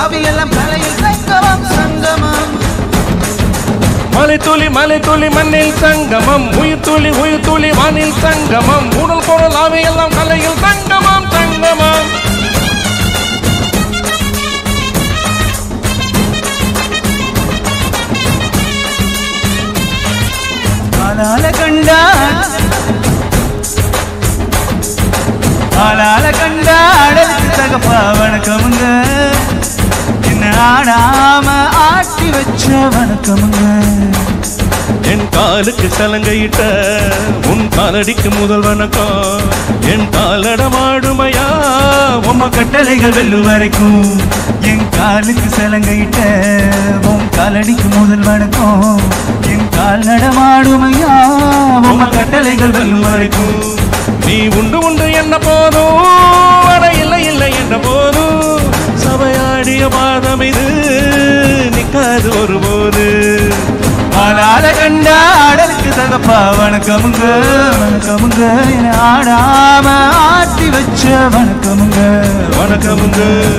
அவையெல்லாம் தலையில் சங்கமம் சங்கமம் மலை துளி மலை துளி மண்ணில் சங்கமம் உயிர் துளி உயிர் துளி வானில் சங்கமம் உடல் பொருள் அவையெல்லாம் கலையில் சங்கமம் சங்கமம் ஆளால கண்டா ஆளால கண்டா அடலுக்கு தகப்பா வணக்கமுங்க என்ன ஆடாம ஆட்டி வச்ச வணக்கமுங்க என் காலுக்கு சலங்கையிட்ட உன் காலடிக்கு முதல் வணக்கம் என் காலடமாடுமையா உம்ம கட்டளைகள் வெல்லும் வரைக்கும் என் காலுக்கு சலங்கையிட்ட உன் காலடிக்கு முதல் வணக்கம் என் கால் நடமாடுமையா உம்ம கட்டளைகள் வெல்லும் வரைக்கும் நீ உண்டு உண்டு என்ன போதும் அட இல்லை இல்லை என்ற போதும் சபையாடிய பாதம் இது நிக்காது ஒருபோது ஆளால கண்டா அடலுக்கு தகப்பா வணக்கமுங்க வணக்கமுங்க என ஆடாம ஆட்டி வச்ச வணக்கமுங்க வணக்கமுங்க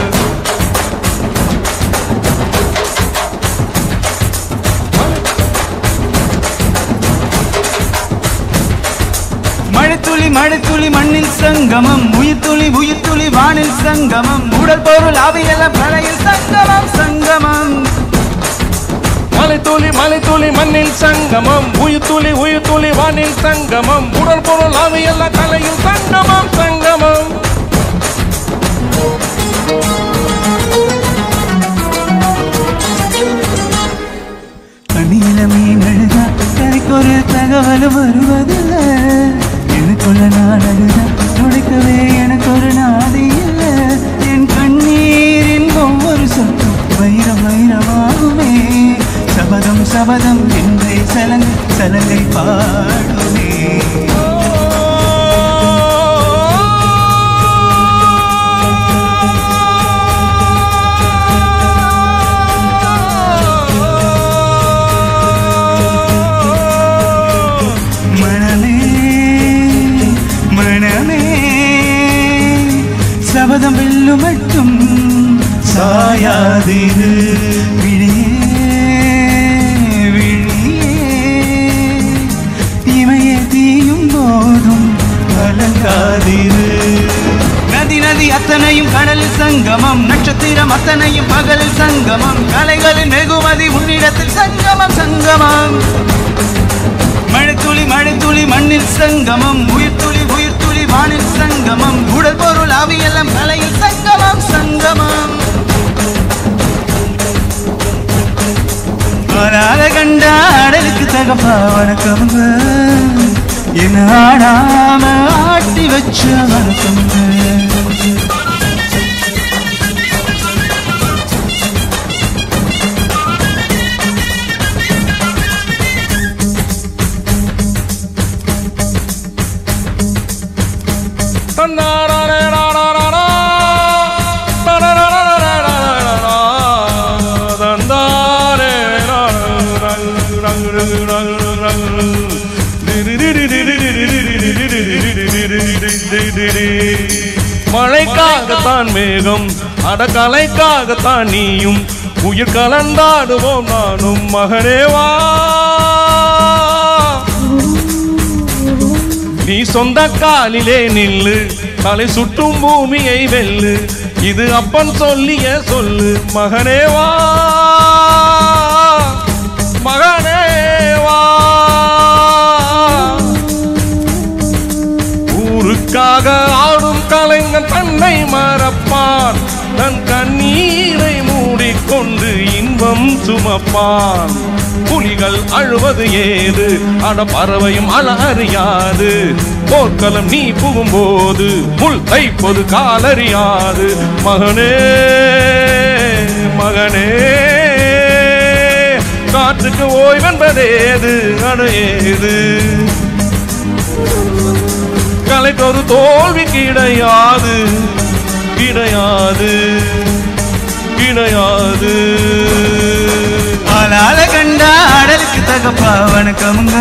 மழைத்துளி மழைத்துளி மண்ணில் சங்கமம் உயிர்த்துளி உயிர்த்துளி வானில் சங்கமம் உடல் பொருள் அவையெல்லாம் கலையில் சங்கமம் சங்கமம் மலை துளி மலை துளி மண்ணில் சங்கமம் உயிர் துளி உயிர் துளி வானில் சங்கமம் உடல் பொருள் அவையெல்லாம் கலையில் சங்கமம் சங்கமம் தண்ணியில மீன் அழுதா கரைக்கு ஒரு தகவல் வருவதில்லை எனக்குள்ள நான் அழுதா துடைக்கவே எனக்கு ஒரு நாதி இல்லை என் கண்ணீரின் ஒவ்வொரு சொத்தும் வைரம் வைரமாகுமே சபதம் சபதம் என்றே சலங்கை சலங்கை பாடுமே மனமே மனமே சபதம் வெல்லும் மட்டும் சாயாதிரு விழியே விழியே இமையே தீயும் போதும் கலங்காதிரு நதி நதி அத்தனையும் கடலில் சங்கமம் நட்சத்திரம் அத்தனையும் பகலில் சங்கமம் கலைகளின் வெகுமதி உன்னிடத்தில் சங்கமம் சங்கமம் மழைத்துளி மழைத்துளி மண்ணில் சங்கமம் உயிர்த்துளி உயிர்த்துளி வானில் சங்கமம் உடல் பொருள் அவையெல்லாம் கலையில் சங்கமம் சங்கமம் வராத கண்டா அடலுக்கு தகப்பா வணக்கமுங்க என்ன ஆடாம ஆட்டி வச்ச வணக்கமுங்க மழைக்காகத்தான் மேகம் அடக்கலைக்காகத்தான் நீயும் உயிர் கலந்தாடுவோம் நானும் மகனேவா நீ சொந்த காலிலே நில்லு தலை சுட்டும் பூமியை வெல்லு இது அப்பன் சொல்லிய சொல்லு மகனேவா மகனேவா ஊருக்காக ஆடும் கலைஞன் தன்னை மறப்பான் தன் கண்ணீரை மூடிக்கொண்டு இன்பம் சுமப்பான் புலிகள் அழுவது ஏது அட பறவையும் அழ அறியாது போர்க்களம் நீ புகும்போது முள் தைப்பது காலறியாது மகனே மகனே காற்றுக்கு ஓய்வென்பதேது அடையேது கலைக்கு ஒரு தோல்வி கிடையாது கிடையாது கிடையாது ஆளால கண்டா அடலுக்கு தகப்பா வணக்கமுங்க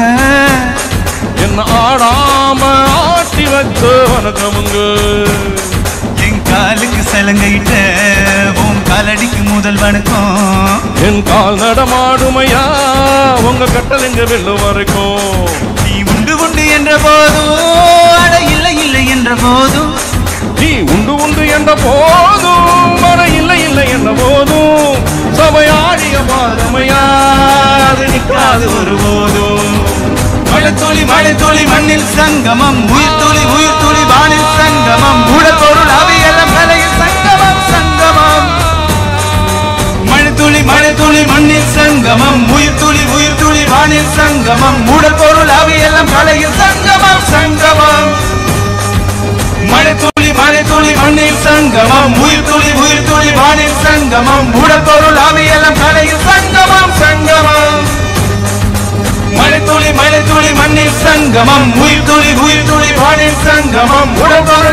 என்ன ஆடாம ஆட்டி வச்ச வணக்கமுங்க என் காலுக்கு சலங்கையிட்ட உன் காலடிக்கு முதல் வணக்கம் என் கால் நடமாடுமையா உங்க கட்டளைங்க வெள்ளு வரைக்கும் நீ உண்டு உண்டு என்ற போதும் அட இல்லை இல்லை என்ற போதும் நீ உண்டு உண்டு என்ற போதும் மர இல்லை இல்லை என்ற போதும் சபையாடிய பாதமையா அது நிற்காது ஒருபோதும் மழை துளி மழை துளி மண்ணில் சங்கமம் உயிர் துளி உயிர் துளி வானில் சங்கமம் உடல் பொருள் அவையெல்லாம் கலையில் சங்கமம் சங்கமம் மழை துளி மழை துளி மண்ணில் சங்கமம் உயிர் துளி உயிர் துளி வானில் சங்கமம் உடல் பொருள் அவையெல்லாம் கலையில் சங்கமம் சங்கமம் மழை துளி மழை துளி மண்ணில் சங்கமம் உயிர் துளி உயிர் துளி வானில் சங்கமம் உடல் பொருள் அவையெல்லாம் கலையில் சங்கமம் சங்கமம் மழை துளி மழை துளி மண்ணில் சங்கமம் உயிர் துளி உயிர் துளி வானில் சங்கமம் உடல் பொருள்